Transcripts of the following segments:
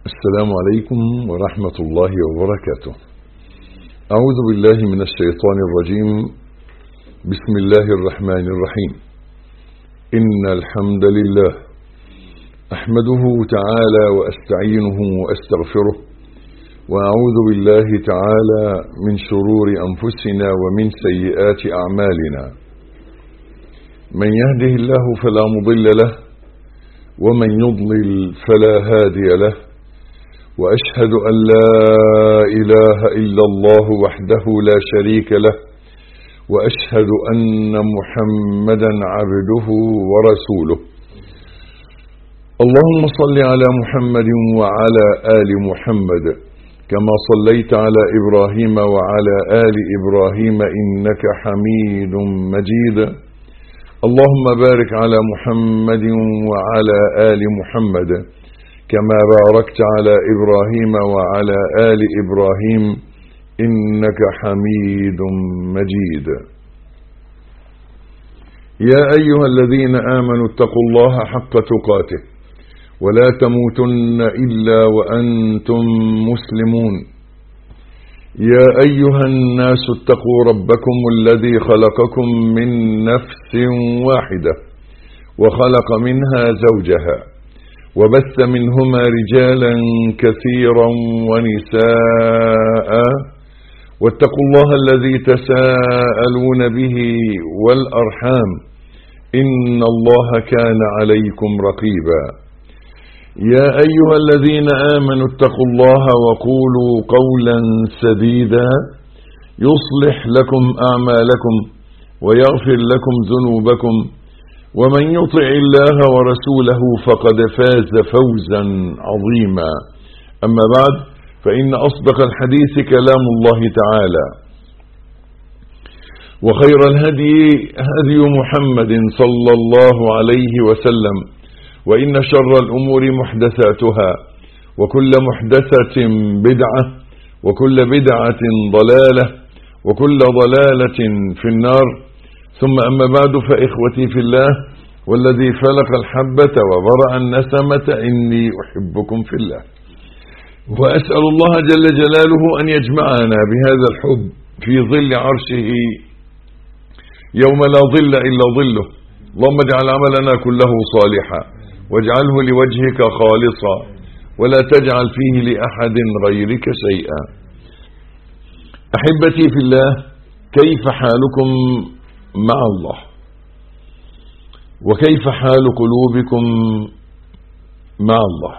السلام عليكم ورحمة الله وبركاته أعوذ بالله من الشيطان الرجيم بسم الله الرحمن الرحيم إن الحمد لله أحمده تعالى وأستعينه وأستغفره وأعوذ بالله تعالى من شرور أنفسنا ومن سيئات أعمالنا من يهده الله فلا مضل له ومن يضلل فلا هادي له وأشهد أن لا إله إلا الله وحده لا شريك له وأشهد أن محمدا عبده ورسوله اللهم صل على محمد وعلى آل محمد كما صليت على إبراهيم وعلى آل إبراهيم إنك حميد مجيد اللهم بارك على محمد وعلى آل محمد كما باركت على إبراهيم وعلى آل إبراهيم إنك حميد مجيد يا أيها الذين آمنوا اتقوا الله حق تقاته ولا تموتن إلا وأنتم مسلمون يا أيها الناس اتقوا ربكم الذي خلقكم من نفس واحدة وخلق منها زوجها وبث منهما رجالا كثيرا ونساء واتقوا الله الذي تساءلون به والأرحام إن الله كان عليكم رقيبا يا أيها الذين آمنوا اتقوا الله وقولوا قولا سديدا يصلح لكم أعمالكم ويغفر لكم ذنوبكم ومن يطع الله ورسوله فقد فاز فوزا عظيما أما بعد فإن أصدق الحديث كلام الله تعالى وخير الهدي هدي محمد صلى الله عليه وسلم وإن شر الأمور محدثاتها وكل محدثة بدعة وكل بدعة ضلالة وكل ضلالة في النار ثم أما بعد فإخوتي في الله والذي فلق الحبة وبرأ النسمة إني أحبكم في الله وأسأل الله جل جلاله أن يجمعنا بهذا الحب في ظل عرشه يوم لا ظل إلا ظله اللهم اجعل عملنا كله صالحا واجعله لوجهك خالصا ولا تجعل فيه لأحد غيرك شيئا أحبتي في الله كيف حالكم مع الله وكيف حال قلوبكم مع الله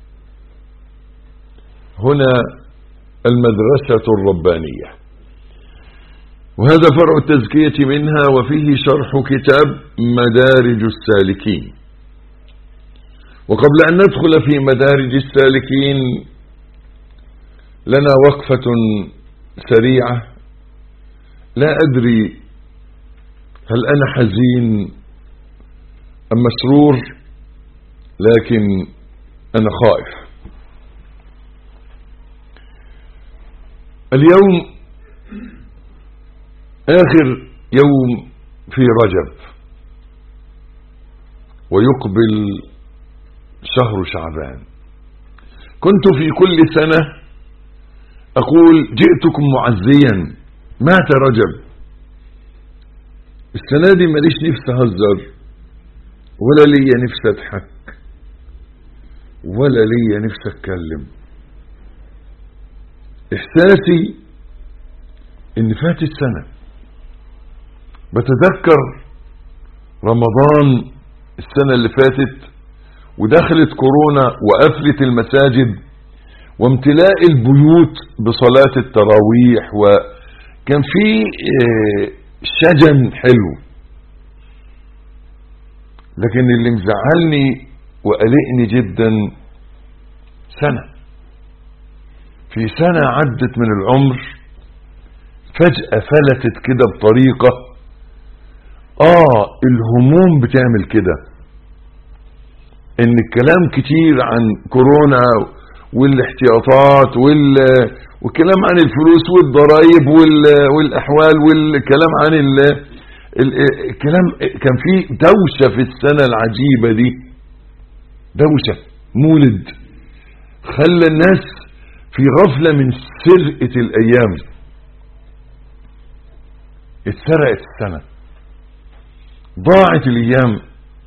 هنا المدرسة الربانية وهذا فرع التزكية منها وفيه شرح كتاب مدارج السالكين وقبل أن ندخل في مدارج السالكين لنا وقفة سريعة لا أدري هل أنا حزين أم مسرور لكن أنا خائف اليوم آخر يوم في رجب ويقبل شهر شعبان كنت في كل سنة أقول جئتكم معزيا مات رجب السنة دي ماليش نفس أهزر ولا ليا نفس أضحك ولا ليا نفس أتكلم إحساسي إن فات السنة بتذكر رمضان السنة اللي فاتت ودخلت كورونا وقفلت المساجد وامتلاء البيوت بصلاة التراويح وكان في شجن حلو لكن اللي مزعلني وقلقني جدا سنة في سنة عدت من العمر فجأة فلتت كده بطريقة اه الهموم بتعمل كده ان الكلام كتير عن كورونا والاحتياطات وال والكلام عن الفلوس والضرائب وال... والاحوال والكلام عن ال... الكلام كان فيه دوشة في السنة العجيبة دي دوشة مولد خلى الناس في غفلة من سرقة الأيام اتسرقت السنة ضاعت الأيام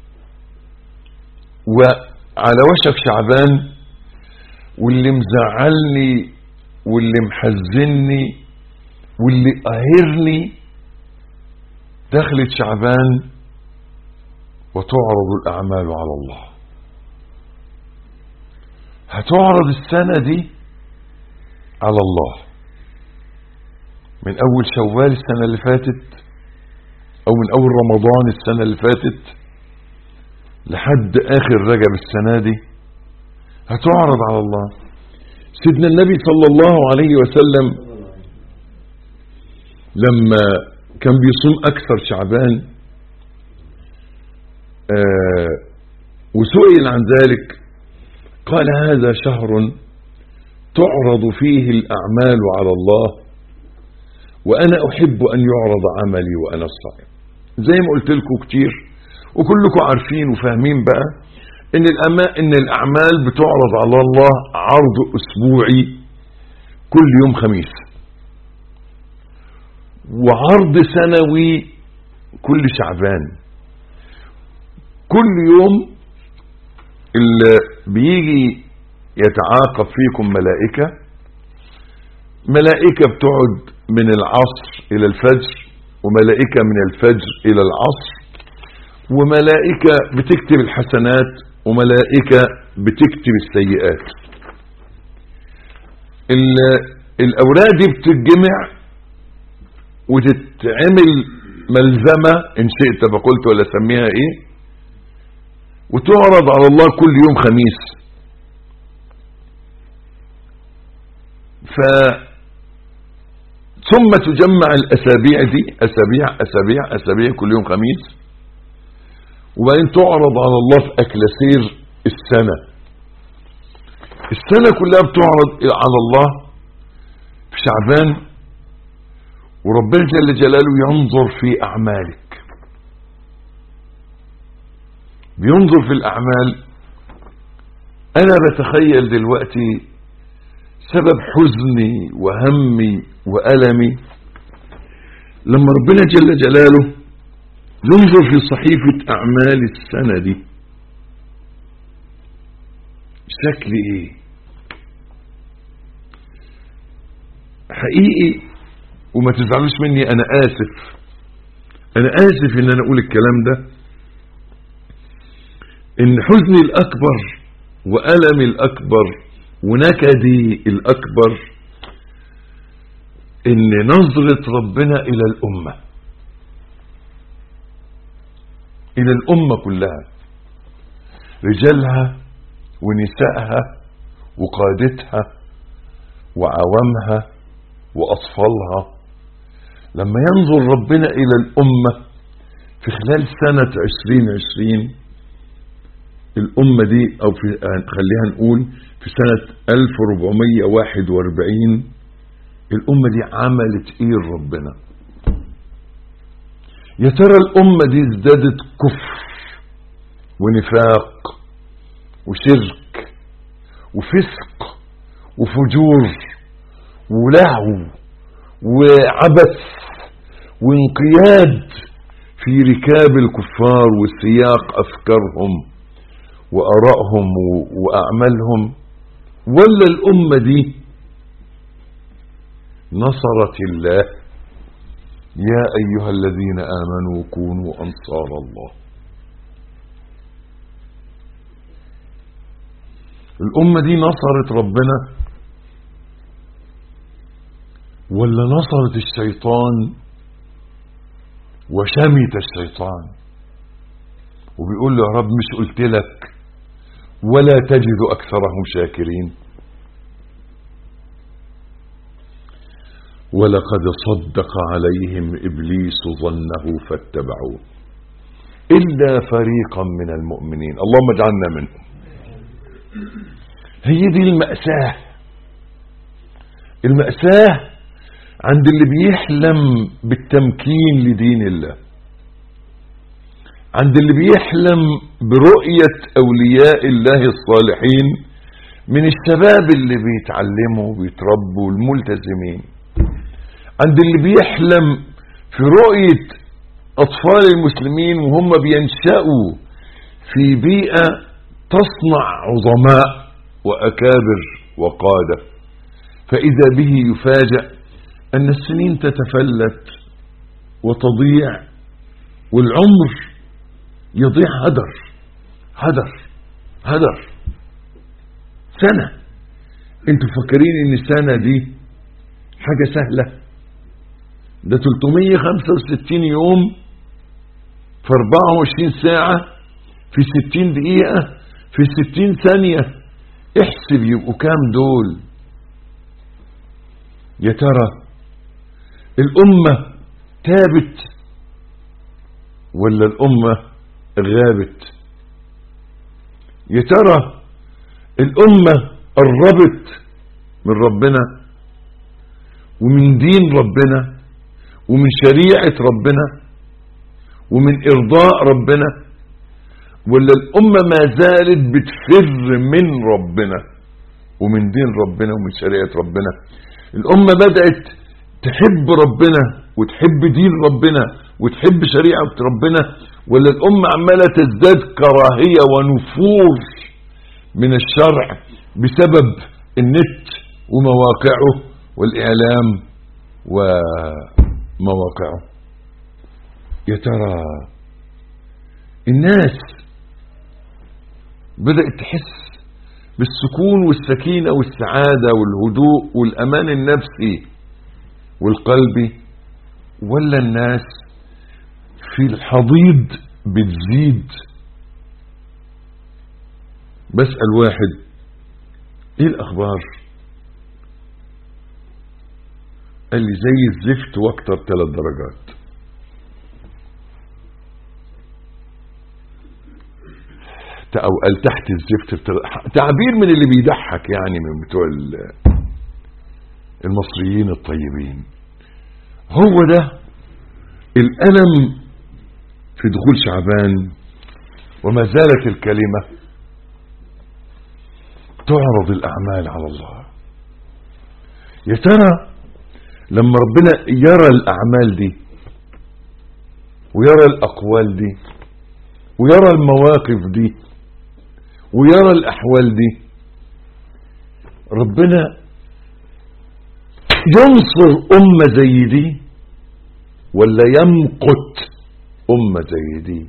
وعلى وشك شعبان واللي مزعلني واللي محزني واللي قاهرني دخلت شعبان وتعرض الأعمال على الله هتعرض السنة دي على الله من أول شوال السنة اللي فاتت أو من أول رمضان السنة اللي فاتت لحد آخر رجب السنة دي هتعرض على الله سيدنا النبي صلى الله عليه وسلم لما كان بيصوم أكثر شعبان آه وسئل عن ذلك قال هذا شهر تعرض فيه الأعمال على الله وأنا أحب أن يعرض عملي وأنا الصائم زي ما قلت لكم كتير وكلكم عارفين وفاهمين بقى إن, إن الأعمال بتعرض على الله عرض أسبوعي كل يوم خميس وعرض سنوي كل شعبان كل يوم اللي بيجي يتعاقب فيكم ملائكة ملائكة بتقعد من العصر إلى الفجر وملائكة من الفجر إلى العصر وملائكة بتكتب الحسنات وملائكة بتكتب السيئات الأوراق دي بتتجمع وتتعمل ملزمة إن شئت فقلت ولا سميها إيه وتعرض على الله كل يوم خميس ف ثم تجمع الأسابيع دي أسابيع أسابيع أسابيع كل يوم خميس وبعدين تعرض على الله في أكلاسير السنة السنة كلها بتعرض على الله في شعبان وربنا جل جلاله ينظر في أعمالك بينظر في الأعمال أنا بتخيل دلوقتي سبب حزني وهمي وألمي لما ربنا جل جلاله ينظر في صحيفة أعمال السنة دي شكل إيه حقيقي وما تزعلوش مني أنا آسف أنا آسف إن أنا أقول الكلام ده إن حزني الأكبر وألمي الأكبر ونكدي الأكبر إن نظرة ربنا إلى الأمة إلى الأمة كلها رجالها ونسائها وقادتها وعوامها وأطفالها لما ينظر ربنا إلى الأمة في خلال سنة عشرين عشرين الأمة دي أو في خليها نقول في سنة 1441 الأمة دي عملت إيه ربنا يا ترى الأمة دي ازدادت كفر ونفاق وشرك وفسق وفجور ولهو وعبث وانقياد في ركاب الكفار وسياق أفكارهم وأرائهم وأعمالهم ولا الأمة دي نصرت الله يا أيها الذين آمنوا كونوا أنصار الله الأمة دي نصرت ربنا ولا نصرت الشيطان وشمت الشيطان وبيقول له يا رب مش قلت لك ولا تجد أكثرهم شاكرين ولقد صدق عليهم إبليس ظنه فاتبعوه إلا فريقا من المؤمنين اللهم اجعلنا منهم هي دي المأساة المأساة عند اللي بيحلم بالتمكين لدين الله عند اللي بيحلم برؤية أولياء الله الصالحين من الشباب اللي بيتعلموا وبيتربوا الملتزمين عند اللي بيحلم في رؤية أطفال المسلمين وهم بينشأوا في بيئة تصنع عظماء وأكابر وقادة فإذا به يفاجأ أن السنين تتفلت وتضيع والعمر يضيع هدر هدر هدر سنة انتوا فاكرين ان السنة دي حاجة سهلة ده 365 يوم في 24 ساعة في 60 دقيقة في 60 ثانية احسب يبقوا كام دول يا ترى الأمة تابت ولا الأمة غابت يا ترى الأمة قربت من ربنا ومن دين ربنا ومن شريعة ربنا ومن إرضاء ربنا ولا الأمة ما زالت بتفر من ربنا ومن دين ربنا ومن شريعة ربنا الأمة بدأت تحب ربنا وتحب دين ربنا وتحب شريعة ربنا ولا الأمة عمالة تزداد كراهية ونفور من الشرع بسبب النت ومواقعه والإعلام ومواقعه يا ترى الناس بدأت تحس بالسكون والسكينة والسعادة والهدوء والأمان النفسي والقلبي ولا الناس في الحضيض بتزيد بسأل واحد ايه الاخبار قال لي زي الزفت واكتر ثلاث درجات او قال تحت الزفت تعبير من اللي بيضحك يعني من بتوع المصريين الطيبين هو ده الألم في دخول شعبان وما زالت الكلمة تعرض الأعمال على الله يا ترى لما ربنا يرى الأعمال دي ويرى الأقوال دي ويرى المواقف دي ويرى الأحوال دي ربنا ينصر أمة زي دي ولا يمقت أمة زي دي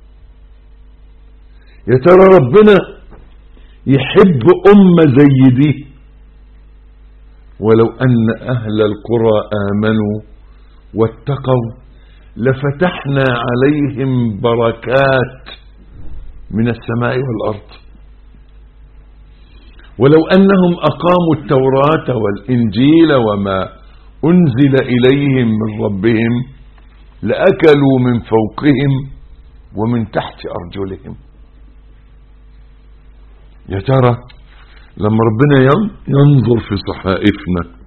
يا ترى ربنا يحب أمة زي دي ولو أن أهل القرى آمنوا واتقوا لفتحنا عليهم بركات من السماء والأرض ولو أنهم أقاموا التوراة والإنجيل وما أنزل إليهم من ربهم لأكلوا من فوقهم ومن تحت أرجلهم يا ترى لما ربنا ينظر في صحائفنا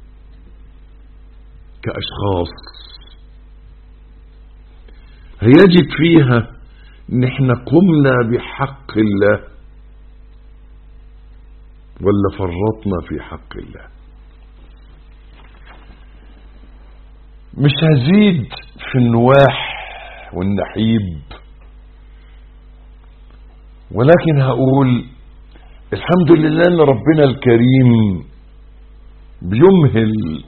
كأشخاص هيجد فيها نحن قمنا بحق الله ولا فرطنا في حق الله مش هزيد في النواح والنحيب ولكن هقول الحمد لله ان ربنا الكريم بيمهل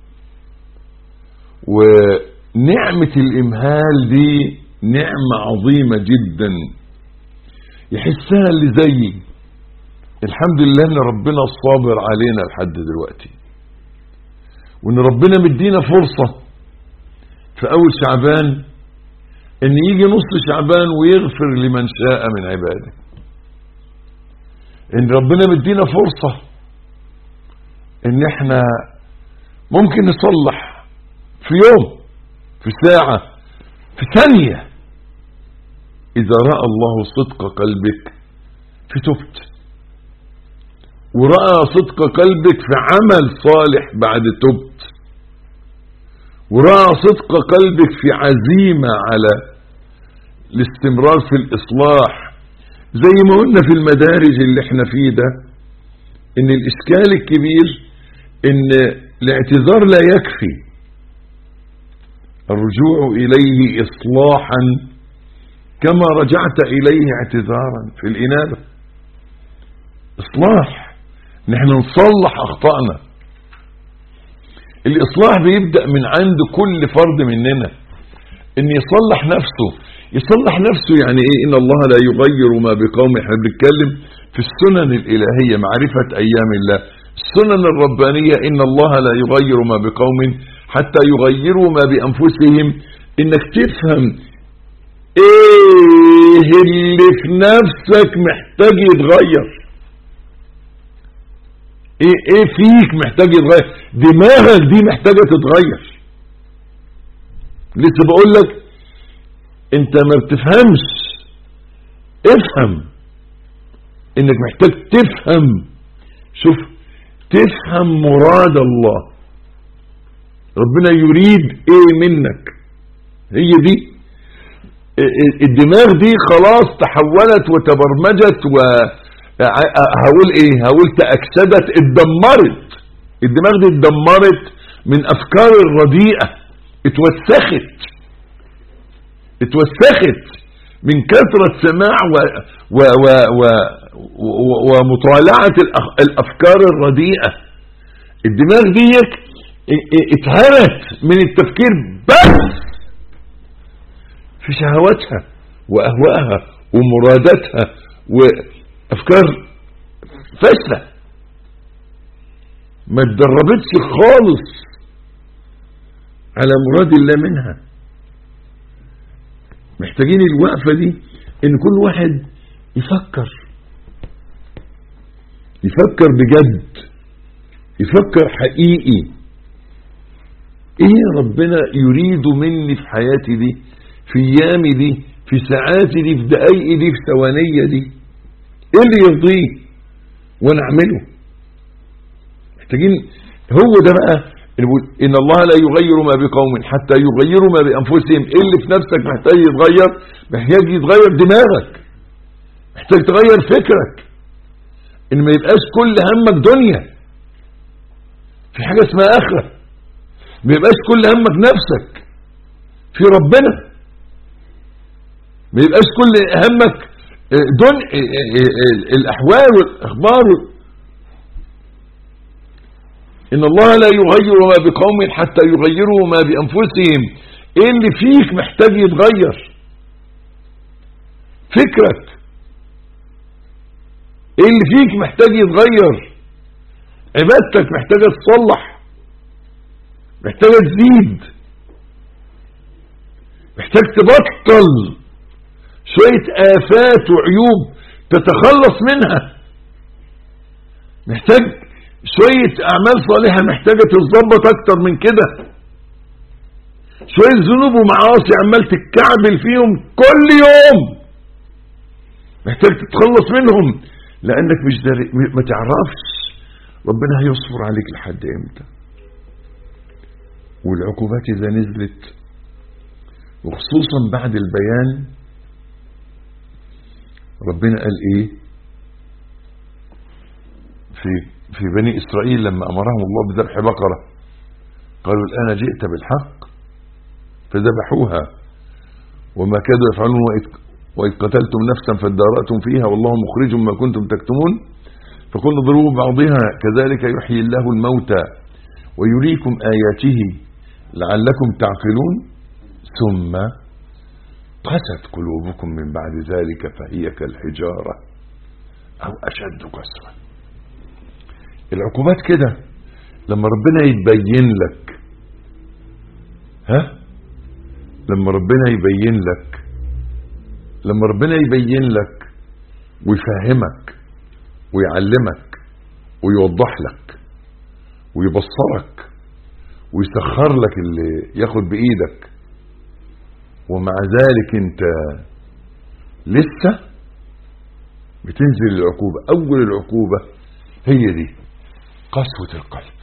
ونعمة الامهال دي نعمة عظيمة جدا يحسها اللي زيي الحمد لله ان ربنا الصابر علينا لحد دلوقتي وان ربنا مدينا فرصة في اول شعبان ان يجي نص شعبان ويغفر لمن شاء من عباده ان ربنا مدينا فرصة ان احنا ممكن نصلح في يوم في ساعة في ثانية اذا رأى الله صدق قلبك في تبت ورأى صدق قلبك في عمل صالح بعد تبت ورأى صدق قلبك في عزيمة على الاستمرار في الإصلاح زي ما قلنا في المدارج اللي احنا فيه ده ان الاشكال الكبير ان الاعتذار لا يكفي الرجوع اليه اصلاحا كما رجعت اليه اعتذارا في الانابه اصلاح نحن نصلح اخطائنا الاصلاح بيبدا من عند كل فرد مننا ان يصلح نفسه يصلح نفسه يعني ايه ان الله لا يغير ما بقوم احنا بنتكلم في السنن الالهيه معرفه ايام الله السنن الربانيه ان الله لا يغير ما بقوم حتى يغيروا ما بانفسهم انك تفهم ايه اللي في نفسك محتاج يتغير ايه ايه فيك محتاج يتغير دماغك دي محتاجه تتغير لسه بقول لك انت ما بتفهمش افهم انك محتاج تفهم شوف تفهم مراد الله ربنا يريد ايه منك هي دي الدماغ دي خلاص تحولت وتبرمجت و هقول ايه هقول تأكسدت اتدمرت الدماغ دي اتدمرت من افكار الرديئة اتوسخت اتوسخت من كثرة سماع و و و و و ومطالعة الافكار الرديئة الدماغ ديك اتهرت من التفكير بس في شهواتها واهوائها ومراداتها وافكار فاشله ما اتدربتش خالص على مراد الله منها محتاجين الوقفه دي ان كل واحد يفكر يفكر بجد يفكر حقيقي ايه ربنا يريد مني في حياتي دي في ايامي دي في ساعاتي دي في دقايقي دي في ثوانيه دي ايه اللي يرضيه وانا اعمله محتاجين هو ده بقى اللي بيقول ان الله لا يغير ما بقوم حتى يغيروا ما بانفسهم ايه اللي في نفسك محتاج يتغير محتاج يتغير دماغك محتاج تغير فكرك ان ما يبقاش كل همك دنيا في حاجه اسمها اخره ما يبقاش كل همك نفسك في ربنا ما يبقاش كل همك دون الاحوال والاخبار ان الله لا يغير ما بقوم حتى يغيروا ما بانفسهم ايه اللي فيك محتاج يتغير فكرك ايه اللي فيك محتاج يتغير عبادتك محتاجه تصلح محتاجه تزيد محتاج تبطل شويه افات وعيوب تتخلص منها محتاج شوية أعمال صالحة محتاجة تتظبط أكتر من كده شوية ذنوب ومعاصي عمال تتكعبل فيهم كل يوم محتاج تتخلص منهم لأنك مش داري ما تعرفش ربنا هيصبر عليك لحد امتى والعقوبات إذا نزلت وخصوصا بعد البيان ربنا قال ايه في في بني إسرائيل لما أمرهم الله بذبح بقرة قالوا الآن جئت بالحق فذبحوها وما كادوا يفعلون وإذ قتلتم نفسا فادارأتم فيها والله مخرج ما كنتم تكتمون فقلنا ضربوا بعضها كذلك يحيي الله الموتى ويريكم آياته لعلكم تعقلون ثم قست قلوبكم من بعد ذلك فهي كالحجارة أو أشد قسوة العقوبات كده لما ربنا يبين لك ها لما ربنا يبين لك لما ربنا يبين لك ويفهمك ويعلمك ويوضح لك ويبصرك ويسخر لك اللي ياخد بايدك ومع ذلك انت لسه بتنزل العقوبة اول العقوبة هي دي قسوة القلب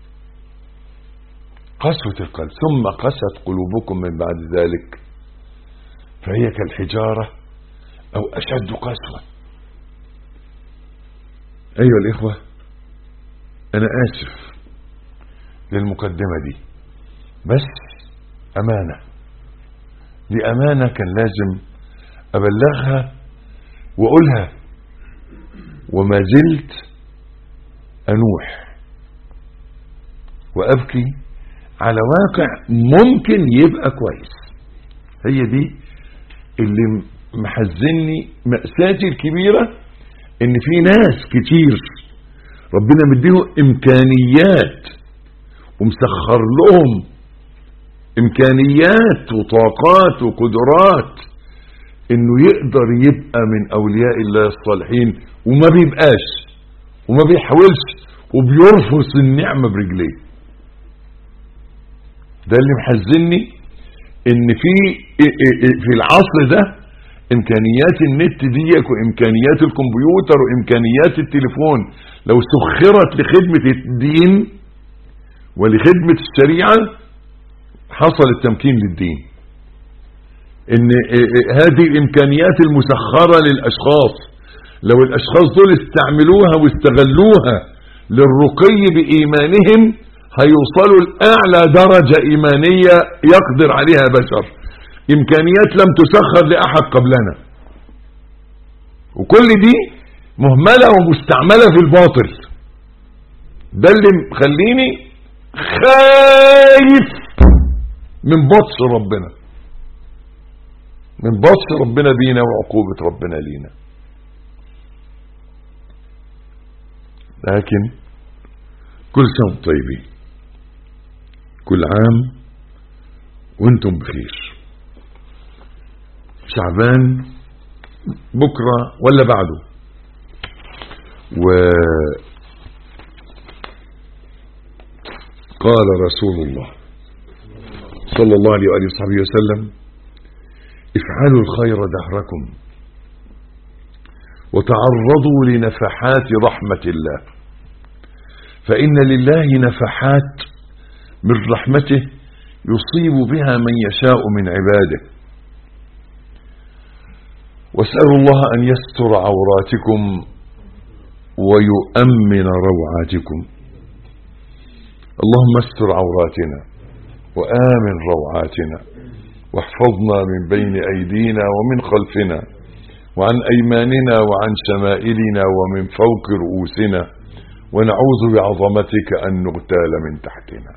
قسوة القلب ثم قست قلوبكم من بعد ذلك فهي كالحجارة أو أشد قسوة أيها الإخوة انا اسف للمقدمة دي بس امانة دي امانة كان لازم ابلغها واقولها وما زلت انوح وابكي على واقع ممكن يبقى كويس هي دي اللي محزني مأساتي الكبيرة ان في ناس كتير ربنا مديهم امكانيات ومسخر لهم امكانيات وطاقات وقدرات انه يقدر يبقى من اولياء الله الصالحين وما بيبقاش وما بيحاولش وبيرفض النعمة برجليه ده اللي محزني ان في في العصر ده امكانيات النت ديك وامكانيات الكمبيوتر وامكانيات التليفون لو سخرت لخدمة الدين ولخدمة الشريعة حصل التمكين للدين ان هذه الامكانيات المسخرة للاشخاص لو الاشخاص دول استعملوها واستغلوها للرقي بايمانهم هيوصلوا لأعلى درجة إيمانية يقدر عليها بشر إمكانيات لم تسخر لأحد قبلنا وكل دي مهملة ومستعملة في الباطل ده اللي مخليني خايف من بطش ربنا من بطش ربنا بينا وعقوبة ربنا لينا لكن كل سنة طيبين كل عام وانتم بخير شعبان بكرة ولا بعده و قال رسول الله صلى الله عليه وآله وصحبه وسلم افعلوا الخير دهركم وتعرضوا لنفحات رحمة الله فإن لله نفحات من رحمته يصيب بها من يشاء من عباده واسألوا الله أن يستر عوراتكم ويؤمن روعاتكم اللهم استر عوراتنا وآمن روعاتنا واحفظنا من بين أيدينا ومن خلفنا وعن أيماننا وعن شمائلنا ومن فوق رؤوسنا ونعوذ بعظمتك أن نغتال من تحتنا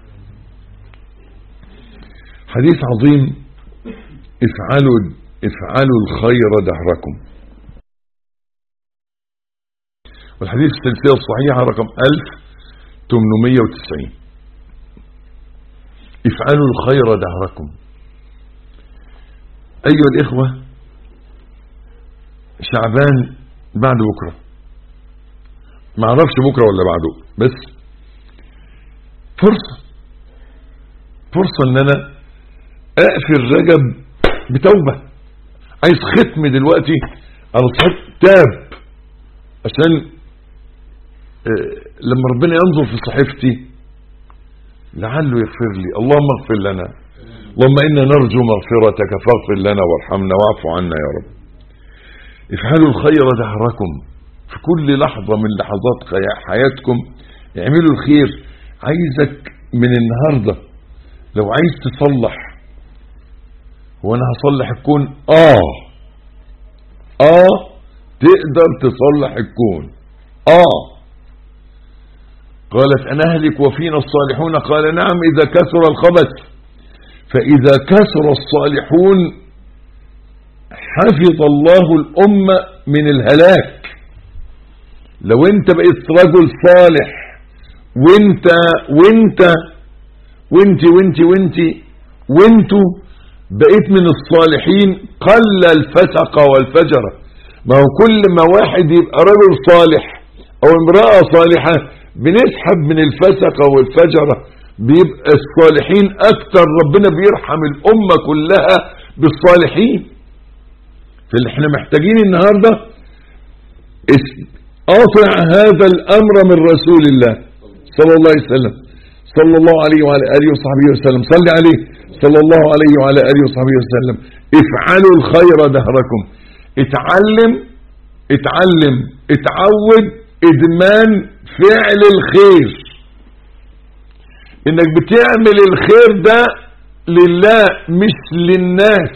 حديث عظيم افعلوا افعلوا الخير دهركم والحديث السلسلة الصحيحة رقم 1890 افعلوا الخير دهركم أيها الإخوة شعبان بعد بكرة ما اعرفش بكرة ولا بعده بس فرصة فرصة ان انا اقفل رجب بتوبة عايز ختم دلوقتي على صحيح تاب عشان اه لما ربنا ينظر في صحيفتي لعله يغفر لي اللهم اغفر لنا اللهم انا نرجو مغفرتك فاغفر لنا وارحمنا واعف عنا يا رب افعلوا الخير دهركم في كل لحظة من لحظات حياتكم اعملوا الخير عايزك من النهاردة لو عايز تصلح وانا هصلح الكون اه اه تقدر تصلح الكون اه قالت انا اهلك وفينا الصالحون قال نعم اذا كثر الخبث فاذا كثر الصالحون حفظ الله الامة من الهلاك لو انت بقيت رجل صالح وانت وانت وانت وانت وانت وانتو بقيت من الصالحين قل الفسق والفجر ما هو كل ما واحد يبقى رجل صالح او امرأة صالحة بنسحب من الفسق والفجر بيبقى الصالحين اكتر ربنا بيرحم الامة كلها بالصالحين فاللي احنا محتاجين النهاردة قاطع هذا الامر من رسول الله صلى الله عليه وسلم صلى الله عليه وعلى اله وصحبه وسلم صلي عليه صلى الله عليه وعلى اله وصحبه وسلم افعلوا الخير دهركم اتعلم اتعلم اتعود ادمان فعل الخير انك بتعمل الخير ده لله مش للناس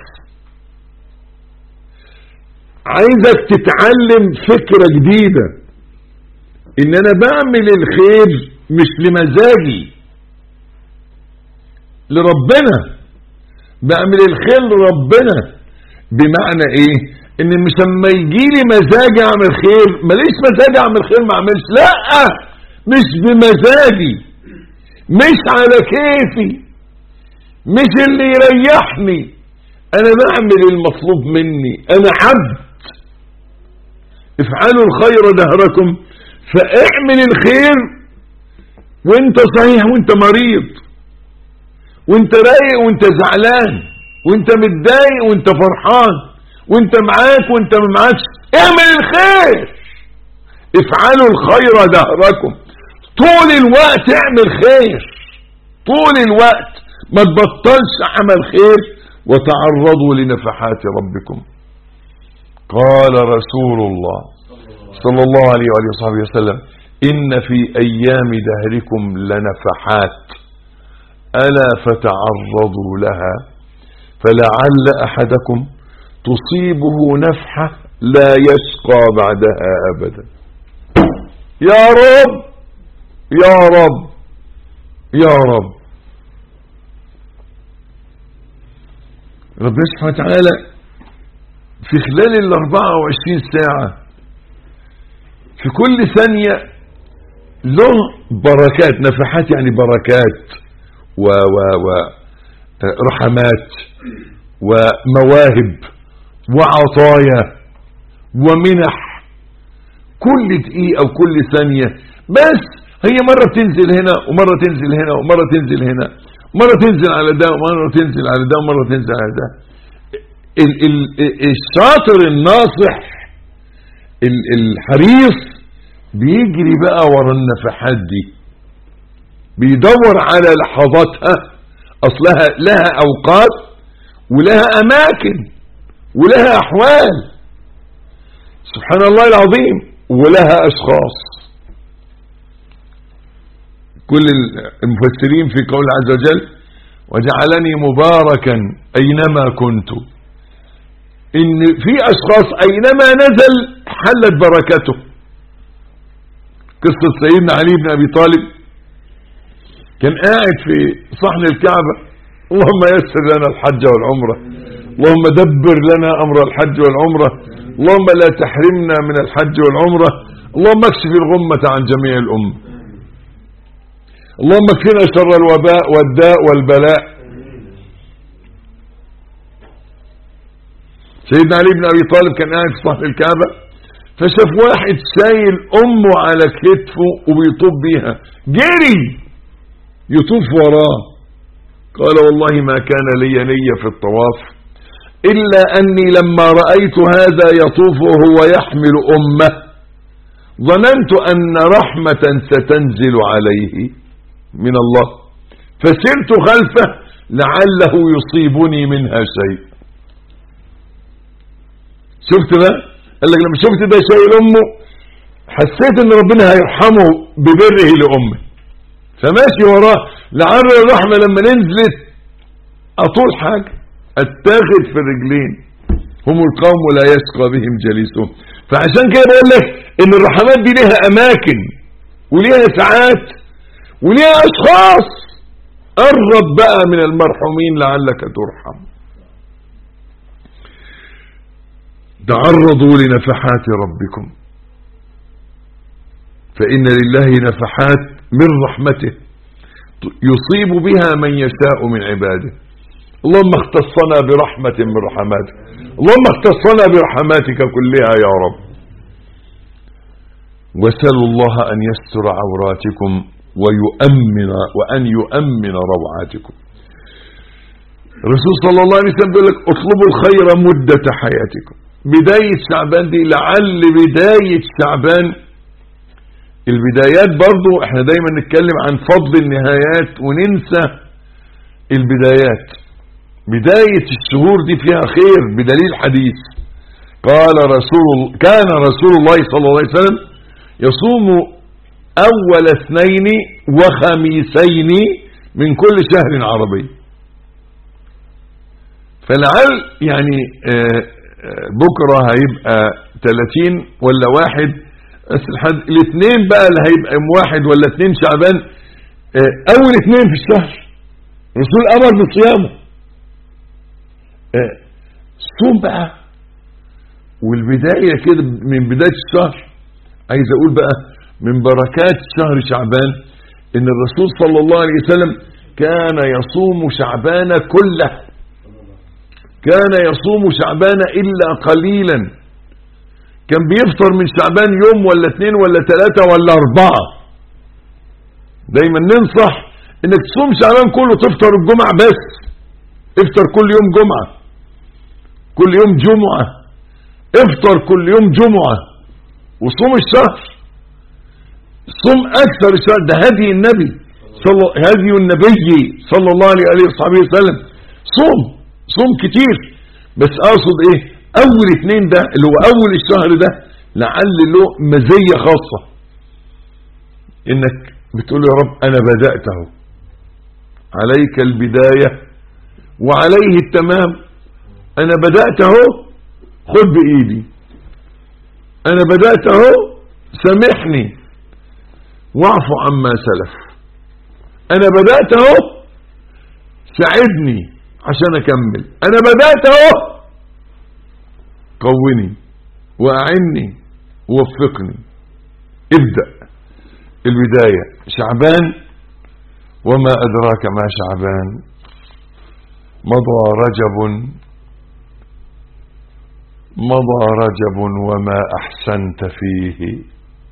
عايزك تتعلم فكرة جديدة ان انا بعمل الخير مش لمزاجي لربنا بعمل الخير لربنا بمعنى ايه ان مش لما يجي لي مزاج اعمل خير ماليش مزاج اعمل خير ما اعملش لا مش بمزاجي مش على كيفي مش اللي يريحني انا بعمل المطلوب مني انا عبد افعلوا الخير دهركم فاعمل الخير وانت صحيح وانت مريض وانت رايق وانت زعلان وانت متضايق وانت فرحان وانت معاك وانت ما معاكش اعمل الخير افعلوا الخير دهركم طول الوقت اعمل خير طول الوقت ما تبطلش عمل خير وتعرضوا لنفحات ربكم قال رسول الله صلى الله عليه وآله وصحبه وسلم إن في أيام دهركم لنفحات ألا فتعرضوا لها فلعل أحدكم تصيبه نفحة لا يشقى بعدها أبدا يا رب يا رب يا رب ربنا سبحانه وتعالى في خلال ال 24 ساعة في كل ثانية له بركات نفحات يعني بركات و و و رحمات ومواهب وعطايا ومنح كل دقيقة وكل ثانية بس هي مرة بتنزل هنا ومرة تنزل هنا ومرة تنزل هنا مرة تنزل على ده ومرة تنزل على ده ومرة تنزل على ده ال ال الشاطر الناصح ال الحريص بيجري بقى ورا النفحات دي بيدور على لحظاتها اصلها لها اوقات ولها اماكن ولها احوال سبحان الله العظيم ولها اشخاص كل المفسرين في قول عز وجل وجعلني مباركا اينما كنت ان في اشخاص اينما نزل حلت بركته قصة سيدنا علي بن ابي طالب كان قاعد في صحن الكعبة اللهم يسر لنا الحج والعمرة اللهم دبر لنا امر الحج والعمرة اللهم لا تحرمنا من الحج والعمرة اللهم اكشف الغمة عن جميع الامة اللهم اكفنا شر الوباء والداء والبلاء سيدنا علي بن ابي طالب كان قاعد في صحن الكعبة فشاف واحد شايل امه على كتفه وبيطوف بيها جري يطوف وراه قال والله ما كان لي نية في الطواف إلا أني لما رأيت هذا يطوف وهو يحمل أمه ظننت أن رحمة ستنزل عليه من الله فسرت خلفه لعله يصيبني منها شيء شفت بقى قال لك لما شفت ده شايل أمه حسيت ان ربنا هيرحمه ببره لأمه فماشي وراه لعل الرحمة لما نزلت أطول حاجة اتاخد في الرجلين هم القوم لا يشقى بهم جليسهم فعشان كده بقول لك ان الرحمات دي ليها اماكن وليها ساعات وليها اشخاص قرب بقى من المرحومين لعلك ترحم تعرضوا لنفحات ربكم فإن لله نفحات من رحمته يصيب بها من يشاء من عباده اللهم اختصنا برحمة من رحماتك اللهم اختصنا برحماتك كلها يا رب وسلوا الله أن يستر عوراتكم ويؤمن وأن يؤمن روعاتكم الرسول صلى الله عليه وسلم بيقول لك اطلبوا الخير مدة حياتكم بداية شعبان دي لعل بداية شعبان البدايات برضو احنا دايما نتكلم عن فضل النهايات وننسى البدايات بداية الشهور دي فيها خير بدليل حديث قال رسول كان رسول الله صلى الله عليه وسلم يصوم أول اثنين وخميسين من كل شهر عربي فلعل يعني آه، آه، بكرة هيبقى 30 ولا واحد بس لحد الاثنين بقى اللي هيبقى يوم واحد ولا اثنين شعبان آه، اول اثنين في الشهر الرسول امر بصيامه آه، صوم بقى والبداية كده من بداية الشهر عايز اقول بقى من بركات شهر شعبان ان الرسول صلى الله عليه وسلم كان يصوم شعبان كله كان يصوم شعبان الا قليلا كان بيفطر من شعبان يوم ولا اثنين ولا ثلاثة ولا اربعة دايما ننصح انك تصوم شعبان كله تفطر الجمعة بس افطر كل يوم جمعة كل يوم جمعة افطر كل يوم جمعة وصوم الشهر صوم اكثر الشهر ده هدي النبي صلى هدي النبي صلى الله عليه وآله وصحبه وسلم صوم صوم كتير بس اقصد ايه اول اتنين ده اللي هو اول الشهر ده لعل له مزية خاصة انك بتقول يا رب انا بدأت اهو عليك البداية وعليه التمام انا بدأت اهو خد بايدي انا بدأت اهو سامحني واعف عما سلف انا بدأت اهو ساعدني عشان اكمل انا بدأت اهو قوني واعني ووفقني ابدأ البداية شعبان وما أدراك ما شعبان مضى رجب مضى رجب وما أحسنت فيه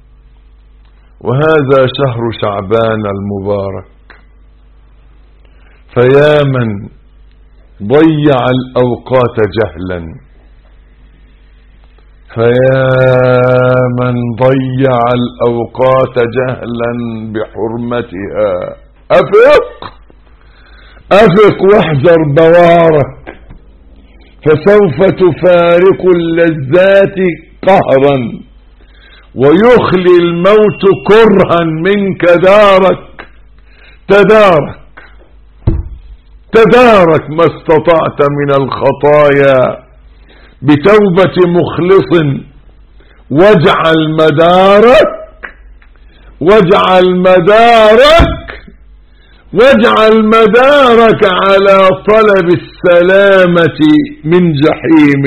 وهذا شهر شعبان المبارك فيا من ضيع الأوقات جهلا فيا من ضيع الأوقات جهلا بحرمتها أفق أفق واحذر بوارك فسوف تفارق اللذات قهرا ويخلي الموت كرها منك دارك تدارك تدارك ما استطعت من الخطايا بتوبة مخلص واجعل مدارك واجعل مدارك واجعل مدارك على طلب السلامة من جحيم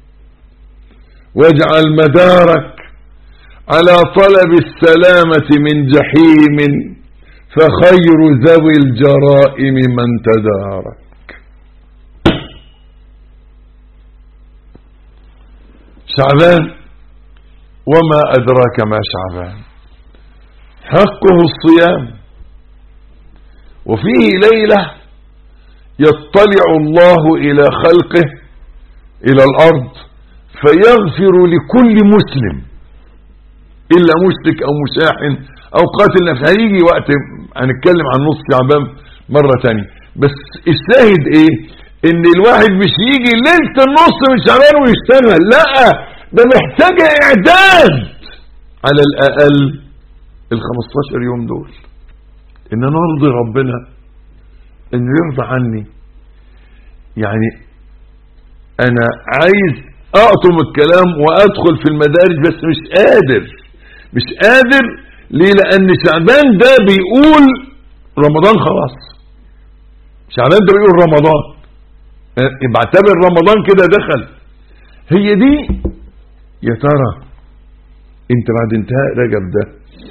واجعل مدارك على طلب السلامة من جحيم فخير ذوي الجرائم من تدارك شعبان وما أدراك ما شعبان حقه الصيام وفيه ليلة يطلع الله إلى خلقه إلى الأرض فيغفر لكل مسلم إلا مشرك أو مشاحن أو قاتل نفسه هيجي وقت هنتكلم عن نص شعبان مرة تانية بس الشاهد ايه ان الواحد مش يجي ليلة النص من شعبان ويشتغل لا ده محتاجة اعداد على الاقل ال 15 يوم دول ان انا ارضي ربنا انه يرضى عني يعني انا عايز اقطم الكلام وادخل في المدارج بس مش قادر مش قادر ليه لان شعبان ده بيقول رمضان خلاص شعبان ده بيقول رمضان بعتبر رمضان كده دخل هي دي يا ترى انت بعد انتهاء رجب ده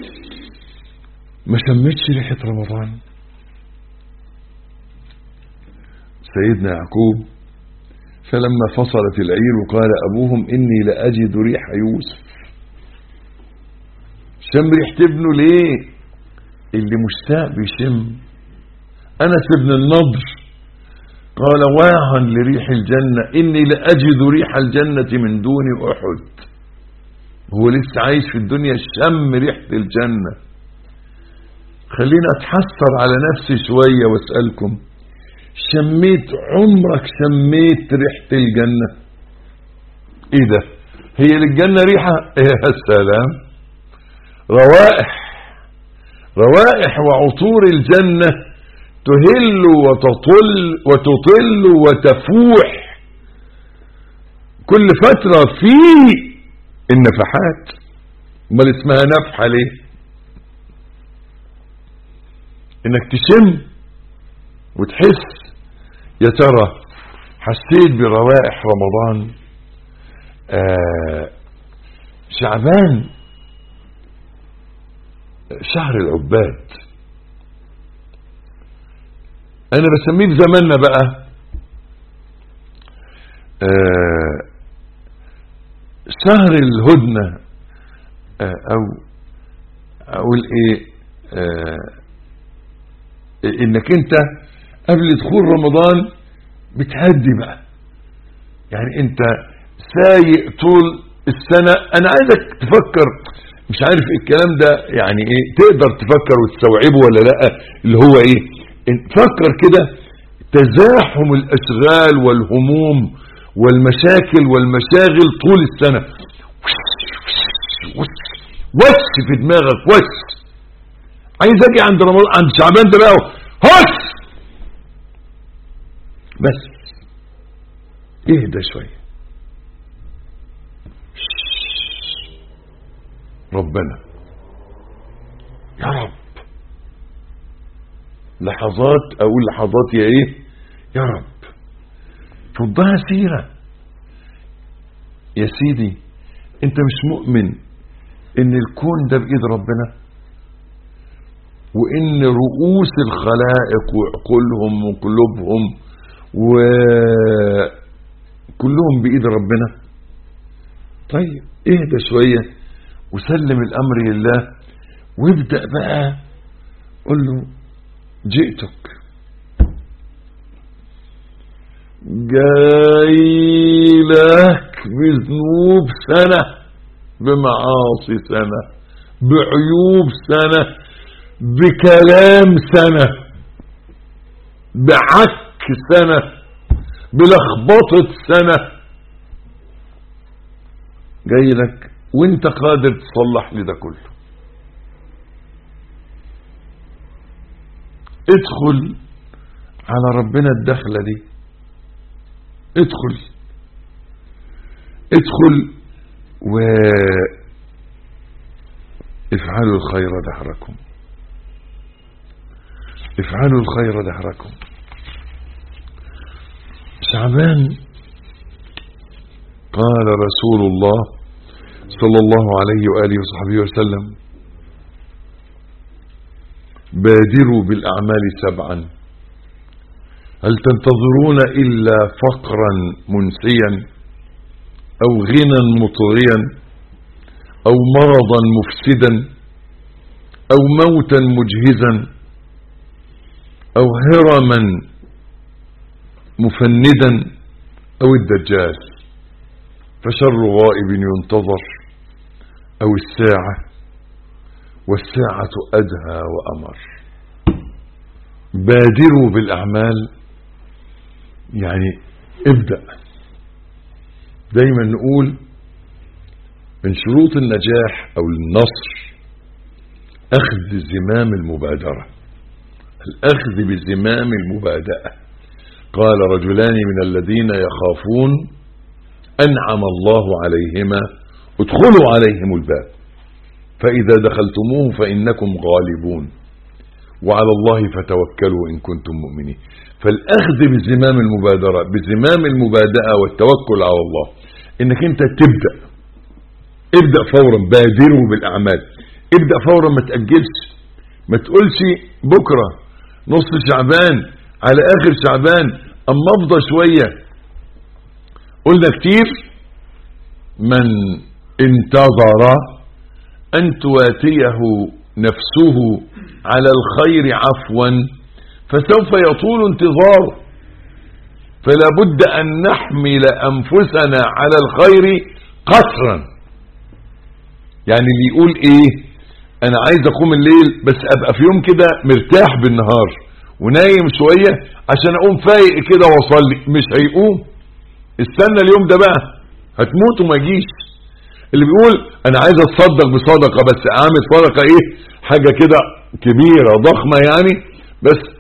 ما شمتش ريحة رمضان سيدنا يعقوب فلما فصلت العير قال أبوهم إني لأجد ريح يوسف شم ريحة ابنه ليه اللي مشتاق بيشم أنس بن النضر قال واعا لريح الجنة إني لأجد ريح الجنة من دون أحد هو لسه عايش في الدنيا شم ريحة الجنة خلينا اتحسر على نفسي شوية واسألكم شميت عمرك شميت ريحة الجنة ايه ده هي للجنة ريحة يا سلام روائح روائح وعطور الجنة تهل وتطل وتطل وتفوح كل فترة في النفحات امال اسمها نفحة ليه انك تشم وتحس يا ترى حسيت بروائح رمضان آه شعبان شهر العباد انا بسميه في زماننا بقى آه شهر الهدنة آه او اقول ايه آه انك انت قبل دخول رمضان بتهدي بقى يعني انت سايق طول السنة انا عايزك تفكر مش عارف الكلام ده يعني ايه تقدر تفكر وتستوعبه ولا لا اللي هو ايه فكر كده تزاحم الاشغال والهموم والمشاكل والمشاغل طول السنة وش في دماغك وش عايز اجي عند رمضان عند شعبان ده بقى هش بس اهدى شويه ربنا يا رب لحظات اقول لحظات يا ايه يا رب فضها سيرة يا سيدي انت مش مؤمن ان الكون ده بايد ربنا وان رؤوس الخلائق وعقولهم وقلوبهم وكلهم بايد ربنا طيب اهدى شويه وسلم الامر لله وابدا بقى قل له جئتك جاي لك بذنوب سنة بمعاصي سنة بعيوب سنة بكلام سنة بعك سنة بلخبطة سنة جاي لك وانت قادر تصلح لي ده كله ادخل على ربنا الدخلة دي ادخل ادخل و افعلوا الخير دهركم افعلوا الخير دهركم شعبان قال رسول الله صلى الله عليه وآله وصحبه وسلم بادروا بالأعمال سبعا هل تنتظرون إلا فقرا منسيا أو غنى مطغيا أو مرضا مفسدا أو موتا مجهزا أو هرما مفندا أو الدجال فشر غائب ينتظر أو الساعة والساعة أدهى وأمر بادروا بالأعمال يعني ابدأ دايما نقول من شروط النجاح أو النصر أخذ زمام المبادرة الأخذ بزمام المبادئة قال رجلان من الذين يخافون أنعم الله عليهما ادخلوا عليهم الباب فإذا دخلتموه فإنكم غالبون وعلى الله فتوكلوا إن كنتم مؤمنين فالأخذ بزمام المبادرة بزمام المبادئة والتوكل على الله إنك أنت تبدأ ابدأ فورا بادروا بالأعمال ابدأ فورا ما تأجلش ما تقولش بكرة نص شعبان على آخر شعبان أما أفضى شوية قلنا كتير من انتظر أن تواتيه نفسه على الخير عفوا فسوف يطول انتظاره فلا بد أن نحمل أنفسنا على الخير قصرا يعني اللي يقول ايه انا عايز اقوم الليل بس ابقى في يوم كده مرتاح بالنهار ونايم شوية عشان اقوم فايق كده واصلي مش هيقوم استنى اليوم ده بقى هتموت وما يجيش اللي بيقول انا عايز اتصدق بصدقة بس اعمل صدقة ايه حاجة كده كبيرة ضخمة يعني بس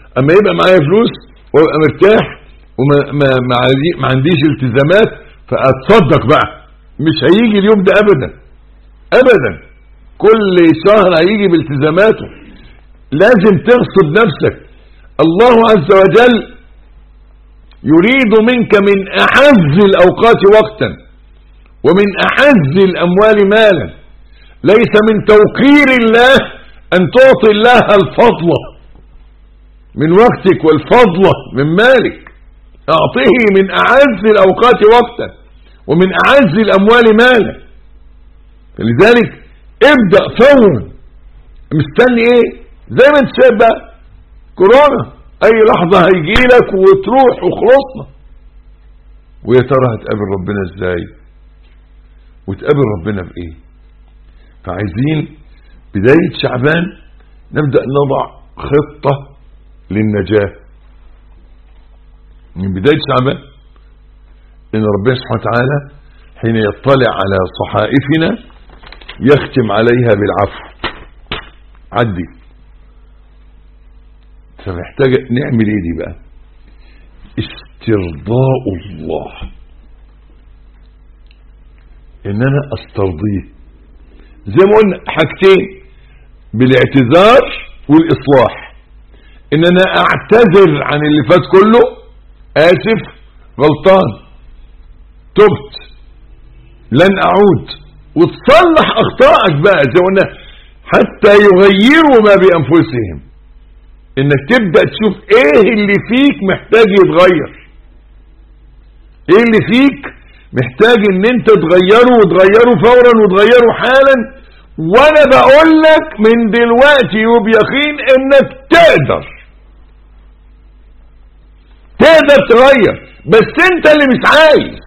اما يبقى معايا فلوس وابقى مرتاح وما ما ما, عندي- ما عنديش التزامات فاتصدق بقى مش هيجي اليوم ده ابدا ابدا كل شهر هيجي بالتزاماته لازم تغصب نفسك الله عز وجل يريد منك من اعز الاوقات وقتا ومن اعز الاموال مالا ليس من توقير الله ان تعطي الله الفضل من وقتك والفضل من مالك اعطه من اعز الاوقات وقتا ومن اعز الاموال مالا فلذلك ابدأ فورا مستني ايه زي ما انت شايف بقى كورونا اي لحظة هيجي لك وتروح وخلصنا ويا ترى هتقابل ربنا ازاي وتقابل ربنا بايه فعايزين بداية شعبان نبدأ نضع خطة للنجاة من بداية شعبان ان ربنا سبحانه وتعالى حين يطلع على صحائفنا يختم عليها بالعفو عدي فمحتاج نعمل ايه دي بقى استرضاء الله ان انا استرضيه زي ما قلنا حاجتين بالاعتذار والاصلاح ان انا اعتذر عن اللي فات كله اسف غلطان تبت لن اعود وتصلح اخطائك بقى زي ما قلنا حتى يغيروا ما بانفسهم انك تبدا تشوف ايه اللي فيك محتاج يتغير ايه اللي فيك محتاج ان انت تغيره وتغيره فورا وتغيره حالا وانا بقول لك من دلوقتي وبيقين انك تقدر تقدر تغير بس انت اللي مش عايز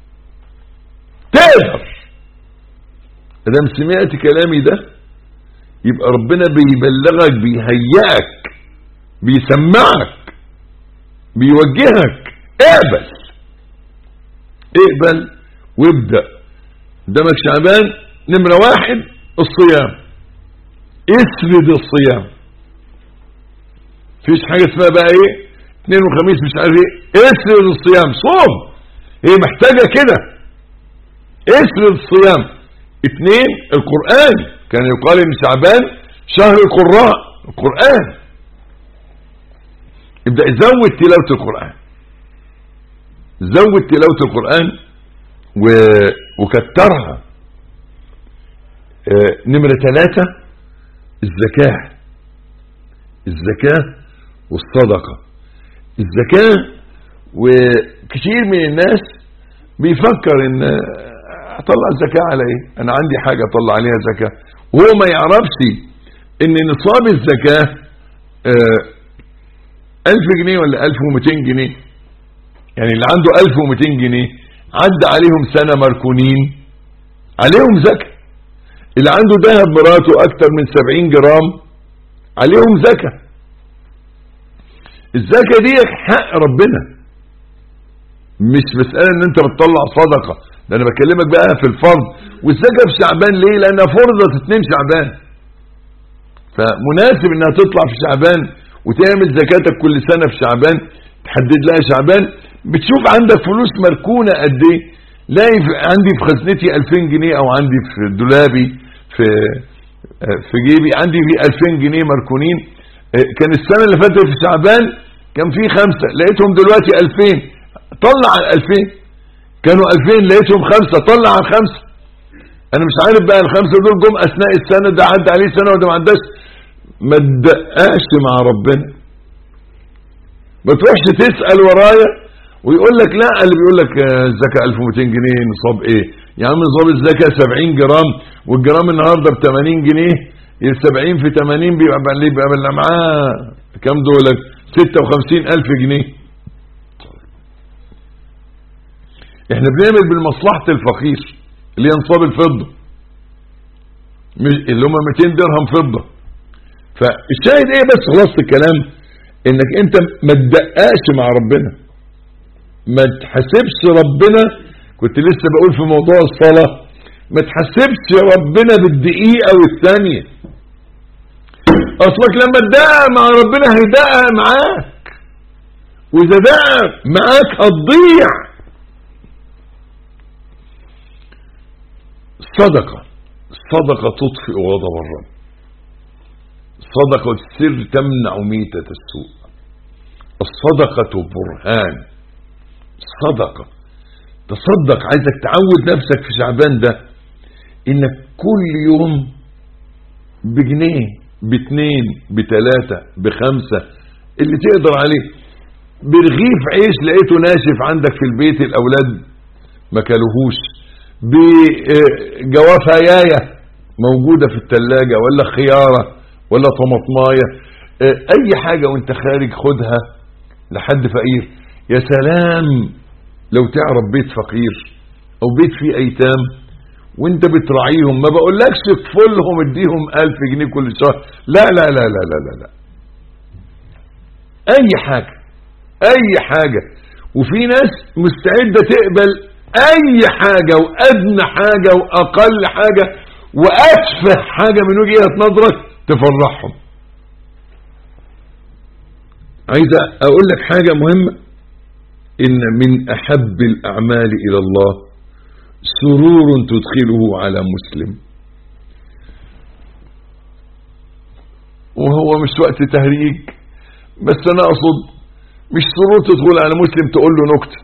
تقدر ادام سمعت كلامي ده يبقى ربنا بيبلغك بيهيئك بيسمعك بيوجهك اقبل اقبل وابدأ قدامك شعبان نمرة واحد الصيام اسرد الصيام فيش حاجة اسمها بقى ايه اثنين وخميس مش عارف ايه اسرد الصيام صوم هي محتاجة كده اسرد الصيام اثنين القرآن كان يقال ان شعبان شهر القراء القرآن ابدأ زود تلاوة القرآن زود تلاوة القرآن و... وكترها آه، نمرة ثلاثة الزكاة الزكاة والصدقة الزكاة وكثير من الناس بيفكر ان آه، اطلع الزكاة على ايه انا عندي حاجة اطلع عليها زكاة وهو ما يعرفش ان نصاب الزكاة آه، ألف جنيه ولا ألف ومتين جنيه يعني اللي عنده ألف ومتين جنيه عدى عليهم سنة مركونين عليهم زكاة اللي عنده ذهب مراته أكتر من سبعين جرام عليهم زكاة الزكاة دي حق ربنا مش مسألة ان انت بتطلع صدقة ده انا بكلمك بقى في الفرض والزكاة في شعبان ليه لانها فرضت اتنين شعبان فمناسب انها تطلع في شعبان وتعمل زكاتك كل سنة في شعبان تحدد لها شعبان بتشوف عندك فلوس مركونة قد ايه لاقي في- عندي في خزنتي 2000 جنيه او عندي في دولابي في آه، في جيبي عندي في 2000 جنيه مركونين آه، كان السنة اللي فاتت في شعبان كان في خمسة لقيتهم دلوقتي 2000 طلع على 2000 كانوا 2000 لقيتهم خمسة طلع على خمسة انا مش عارف بقى الخمسة دول جم اثناء السنة ده عدى عليه سنة وده ما عداش ما تدققش مع ربنا ما تروحش تسأل ورايا ويقول لك لا اللي بيقول لك آه، الزكاة 1200 جنيه نصاب ايه يا عم نصاب الزكاة 70 جرام والجرام النهاردة ب 80 جنيه ال 70 في 80 بيبقى بقى اللي بيبقى اللي معاه كام دولار 56 ألف جنيه احنا بنعمل بالمصلحة الفقير اللي هي نصاب الفضة مش- اللي هم 200 درهم فضة فالشاهد ايه بس خلاصة الكلام انك انت ما تدققش مع ربنا ما تحسبش ربنا كنت لسه بقول في موضوع الصلاة ما تحسبش ربنا بالدقيقة والثانية اصلك لما تدقق مع ربنا هيدقق معاك واذا دقق معاك هتضيع صدقة صدقة تطفئ غضب الرب صدقة السر تمنع ميتة السوء الصدقة برهان صدقة تصدق عايزك تعود نفسك في شعبان ده انك كل يوم بجنيه باتنين بتلاتة بخمسة اللي تقدر عليه برغيف عيش لقيته ناشف عندك في البيت الاولاد ما كلوهوش بجوافاياية موجودة في التلاجة ولا خيارة ولا طماطماية اي حاجة وانت خارج خدها لحد فقير يا سلام لو تعرف بيت فقير او بيت فيه ايتام وانت بتراعيهم ما بقولكش اكفلهم اديهم الف جنيه كل شهر لا لا لا لا لا لا, لا. اي حاجة اي حاجة وفي ناس مستعدة تقبل اي حاجة وادنى حاجة واقل حاجة واتفه حاجة من وجهة نظرك تفرحهم عايز اقول لك حاجة مهمة ان من احب الاعمال الى الله سرور تدخله على مسلم وهو مش وقت تهريج بس انا اقصد مش سرور تدخل على مسلم تقول له نكته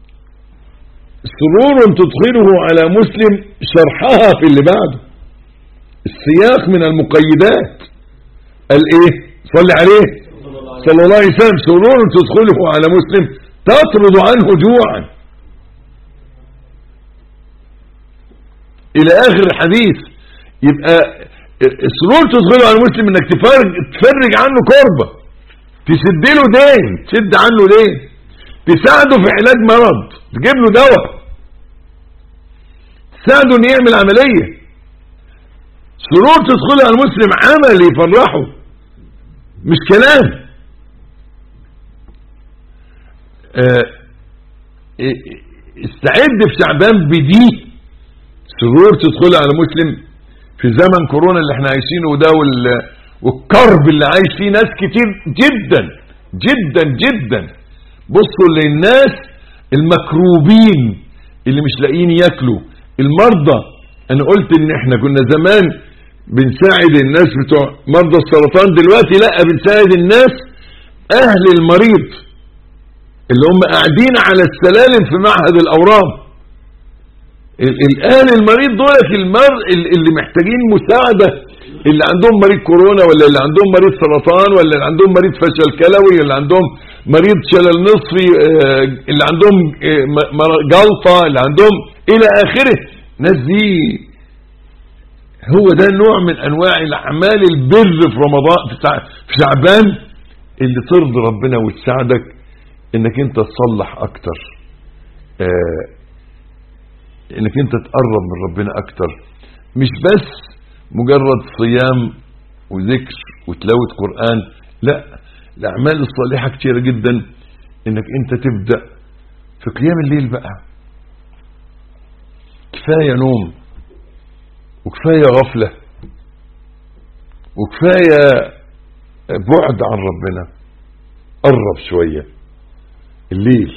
سرور تدخله على مسلم شرحها في اللي بعده السياق من المقيدات قال ايه صلي عليه صلى الله عليه وسلم سرور تدخله على مسلم تطرد عنه جوعا الى اخر الحديث يبقى السرور تدخله على المسلم انك تفرج, تفرج عنه كربة تسد له دين تسد عنه دين تساعده في علاج مرض تجيب له دواء تساعده ان يعمل عملية سرور تدخله على المسلم عمل يفرحه مش كلام استعد في شعبان بدي سرور تدخل على مسلم في زمن كورونا اللي احنا عايشينه وده والكرب اللي عايش فيه ناس كتير جدا جدا جدا بصوا للناس المكروبين اللي مش لاقيين ياكلوا المرضى انا قلت ان احنا كنا زمان بنساعد الناس بتوع مرضى السرطان دلوقتي لا بنساعد الناس اهل المريض اللي هم قاعدين على السلالم في معهد الاورام الان المريض دولت المر اللي محتاجين مساعدة اللي عندهم مريض كورونا ولا اللي عندهم مريض سرطان ولا اللي عندهم مريض فشل كلوي اللي عندهم مريض شلل نصفي اللي عندهم جلطة اللي عندهم الى اخره ناس دي هو ده نوع من انواع الاعمال البر في رمضان في شعبان اللي ترضي ربنا وتساعدك انك انت تصلح اكتر آه انك انت تقرب من ربنا اكتر مش بس مجرد صيام وذكر وتلاوة قرآن لا الاعمال الصالحة كتيرة جدا انك انت تبدأ في قيام الليل بقى كفاية نوم وكفاية غفلة وكفاية بعد عن ربنا قرب شويه الليل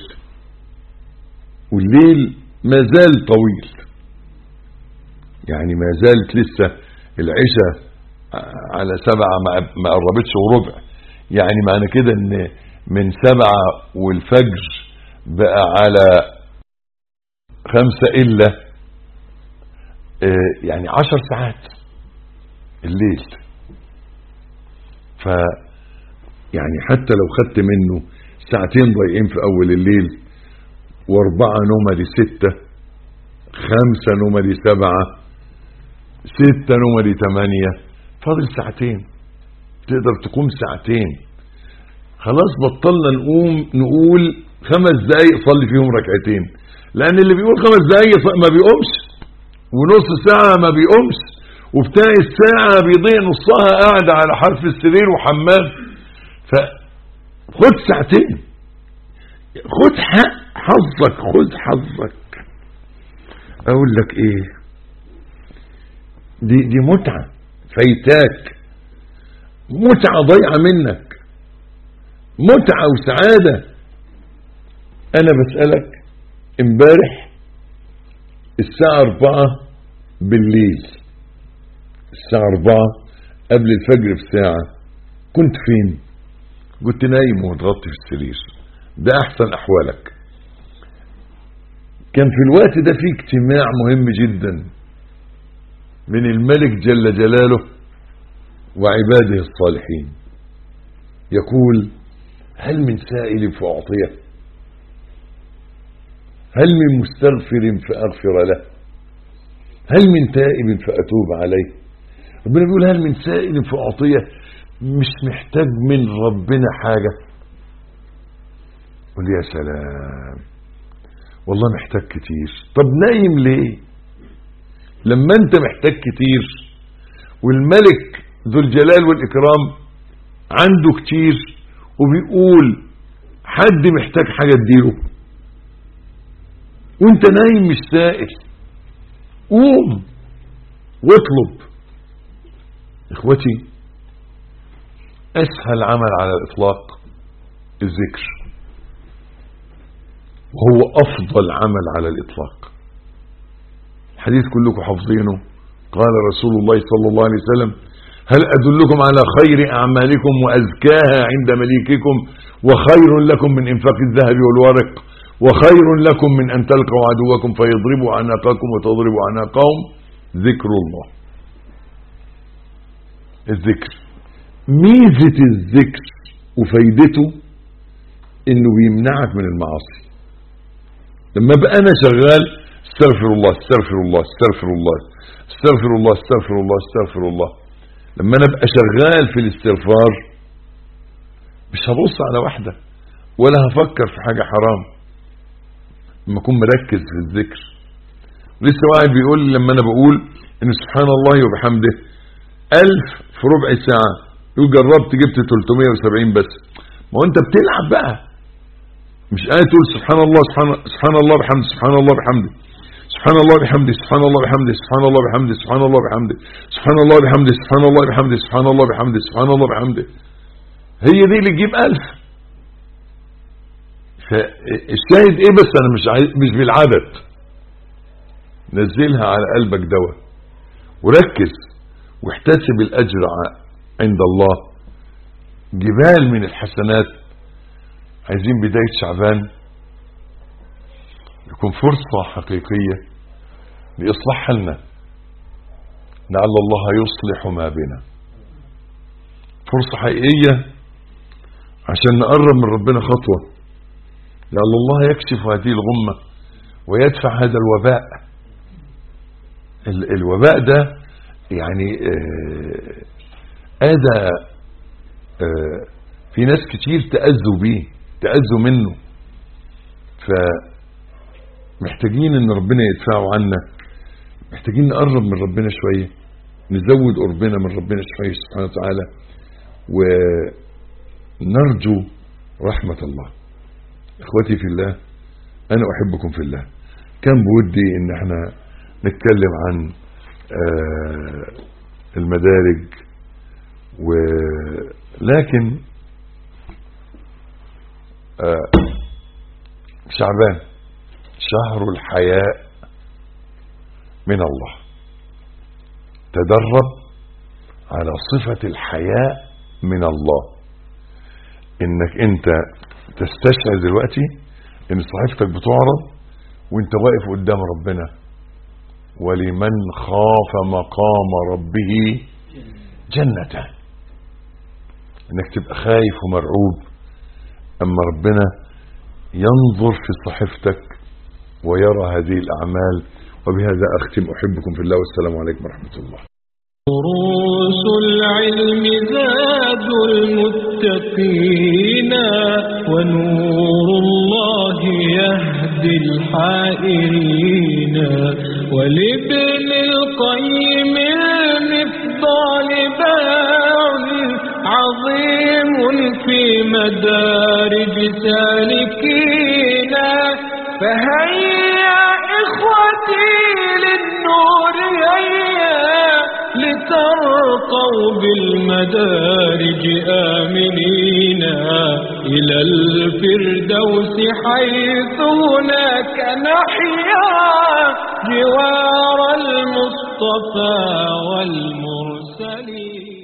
والليل ما زال طويل يعني ما زالت لسه العشاء على سبعة ما قربتش وربع يعني معنى كده ان من سبعة والفجر بقى على خمسة الا يعني عشر ساعات الليل ف يعني حتى لو خدت منه ساعتين ضايقين في اول الليل واربعة نمري ستة خمسة نمري سبعة ستة نمري تمانية فاضل ساعتين تقدر تقوم ساعتين خلاص بطلنا نقوم نقول خمس دقايق صلي فيهم ركعتين لان اللي بيقول خمس دقايق ما بيقومش ونص ساعة ما بيقومش وبتاع الساعة بيضيع نصها قاعد على حرف السرير وحمام فخد ساعتين خد حق حظك خد حظك اقول لك ايه دي دي متعة فايتاك متعة ضيعة منك متعة وسعادة أنا بسألك امبارح الساعة أربعة بالليل الساعة أربعة قبل الفجر بساعة كنت فين كنت نايم ومتغطي في السرير ده أحسن أحوالك كان في الوقت ده في اجتماع مهم جدا من الملك جل جلاله وعباده الصالحين يقول هل من سائل فأعطيه هل من مستغفر فأغفر له هل من تائب فأتوب عليه ربنا بيقول هل من سائل فأعطيه مش محتاج من ربنا حاجة قل يا سلام والله محتاج كتير طب نايم ليه لما انت محتاج كتير والملك ذو الجلال والإكرام عنده كتير وبيقول حد محتاج حاجة تديله وانت نايم مش سائل قوم واطلب اخوتي اسهل عمل على الاطلاق الذكر وهو افضل عمل على الاطلاق الحديث كلكم حافظينه قال رسول الله صلى الله عليه وسلم هل ادلكم على خير اعمالكم وازكاها عند مليككم وخير لكم من انفاق الذهب والورق وخير لكم من أن تلقوا عدوكم فيضربوا عناقكم وتضربوا عناقهم ذكر الله الذكر ميزة الذكر وفايدته انه بيمنعك من المعاصي لما بقى انا شغال استغفر الله استغفر الله استغفر الله استغفر الله استغفر الله استغفر الله لما انا ابقى شغال في الاستغفار مش هبص على واحدة ولا هفكر في حاجة حرام لما اكون مركز في الذكر لسه واحد بيقول لي لما انا بقول ان سبحان الله وبحمده ألف في ربع ساعة يقول جربت جبت 370 بس ما هو انت بتلعب بقى مش قاعد تقول سبحان الله سبحان, سبحان الله بحمده سبحان الله بحمده سبحان الله بحمده سبحان الله بحمده سبحان الله بحمده سبحان الله بحمده سبحان الله بحمده سبحان الله بحمده سبحان الله بحمده سبحان الله بحمده هي دي اللي تجيب ألف فالشاهد ايه بس انا مش عايز مش بالعدد نزلها على قلبك دواء وركز واحتسب الاجر عند الله جبال من الحسنات عايزين بداية شعبان يكون فرصة حقيقية لإصلاح حالنا لعل الله يصلح ما بنا فرصة حقيقية عشان نقرب من ربنا خطوة لعل الله يكشف هذه الغمة ويدفع هذا الوباء الوباء ده يعني هذا في ناس كتير تأذوا بيه تأذوا منه فمحتاجين ان ربنا يدفعه عنا محتاجين نقرب من ربنا شوية نزود قربنا من ربنا شوية سبحانه وتعالى ونرجو رحمة الله اخوتي في الله انا احبكم في الله كان بودي ان احنا نتكلم عن المدارج ولكن شعبان شهر الحياء من الله تدرب على صفة الحياء من الله انك انت تستشعر دلوقتي ان صحيفتك بتعرض وانت واقف قدام ربنا ولمن خاف مقام ربه جنتان انك تبقى خايف ومرعوب اما ربنا ينظر في صحيفتك ويرى هذه الاعمال وبهذا اختم احبكم في الله والسلام عليكم ورحمه الله دروس العلم زاد المتقين ونور الله يهدي الحائرين ولابن القيم المفضال باع عظيم في مدارج سالكين فهيا إخوتي للنور هيا لترقوا صوب المدارج آمنين إلى الفردوس حيث هناك نحيا جوار المصطفى والمرسلين